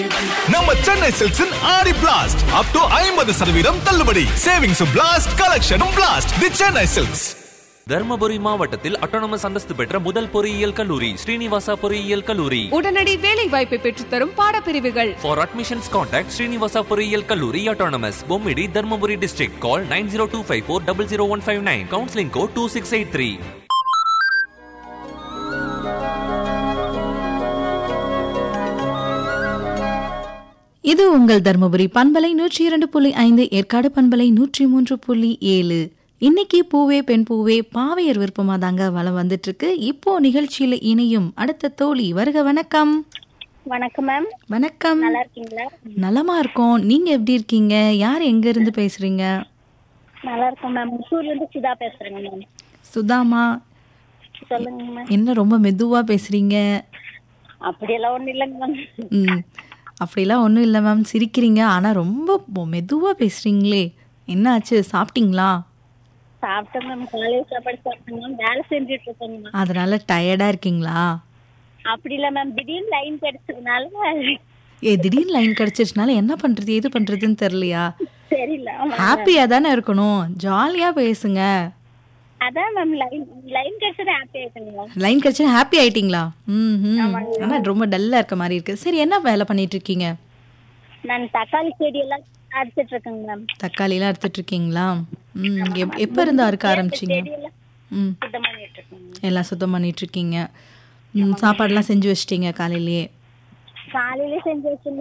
நம்ம சென்னை சில்க்ஸின் ஆடி blast up to ஐம்பது சதவீதம் தள்ளுபடி சேவிங்ஸ் பிளாஸ்ட் கலெக்ஷனும் blast the Chennai silks Dharmapuri மாவட்டத்தில் அட்டானமஸ் அந்தஸ்து பெற்ற முதல் பொறியியல் கல்லூரி ஸ்ரீனிவாசா பொறியியல் கல்லூரி உடனடி வேலை வாய்ப்பை பெற்றுத்தரும் பாடப்பிரிவுகள் ஃபார் அட்மிஷன்ஸ் கான்டாக்ட் ஸ்ரீனிவாசா பொறியியல் கல்லூரி autonomous Bommidi Dharmapuri district call nine zero two five four double zero one five nine counselling code two six eight three இது உங்கள் தர்மபுரி பண்பலை நூற்றி இரண்டு புள்ளி ஐந்து ஏற்காடு பண்பலை நூற்றி மூன்று புள்ளி ஏழு இன்னைக்கு பூவே பெண் பூவே பாவையர் விருப்பமா தாங்க வளம் வந்துட்டு இருக்கு இப்போ நிகழ்ச்சியில இணையும் அடுத்த தோழி வருக வணக்கம் வணக்கம் மேம் வணக்கம் நல்லா இருக்கீங்களா நலமா இருக்கோம் நீங்க எப்படி இருக்கீங்க யார் எங்க இருந்து பேசுறீங்க நல்லா இருக்கோம் மேம் முசூர்ல இருந்து சுதா பேசுறேங்க மேம் சுதாமா சொல்லுங்க மேம் என்ன ரொம்ப மெதுவா பேசுறீங்க அப்படியெல்லாம் ஒண்ணும் இல்லைங்க மேம் ம் அப்படிலாம் ஒன்றும் இல்லை மேம் சிரிக்கிறீங்க ஆனால் ரொம்ப பொ- மெதுவா பேசுறீங்களே என்ன ஆச்சு சாப்பிட்டீங்களா சாப்பிட்டேன் மேம் காலையில் சாப்பாடு சாப்பிட்டேங்க மேம் வேலை செஞ்சுட்டு இருக்கேங்க மேம் அதனால டயர்டா இருக்கீங்களா அப்படி இல்லை மேம் திடீர்னு லைன் கிடைச்சதுனால ஏ திடீர்னு லைன் கிடைச்சிருச்சுனால என்ன பண்றது எது பண்றதுன்னு தெரியலையா தெரியல ஆமா ஹாப்பியா தானே இருக்கணும் ஜாலியா பேசுங்க அதான் மேம் லைன் லைன் கிடைச்சது ஹாப்பி ஆயிட்டுங்க மேம் லைன் கிடைச்சா ஹாப்பி ஆயிட்டீங்களா ம் ம் ஆனா ரொம்ப டல்லா இருக்க மாதிரி இருக்கு சரி என்ன வேலை பண்ணிட்டு இருக்கீங்க நான் தக்காளி செடி எல்லாம் அடிச்சிட்டு இருக்கேங்க மேம் தக்காளிலாம் அறுத்துட்டு இருக்கீங்களா ம் எப்- எப்ப இருந்து அறுக்க ஆரம்பிச்சீங்க செடியெல்லாம் ம் சுத்தம் பண்ணிட்டு இருக்கேங்க எல்லாம் சுத்தம் பண்ணிட்டு இருக்கீங்க ம் சாப்பாடுலாம் செஞ்சு வச்சிட்டீங்க காலையிலேயே காலையிலே செஞ்சு வச்சு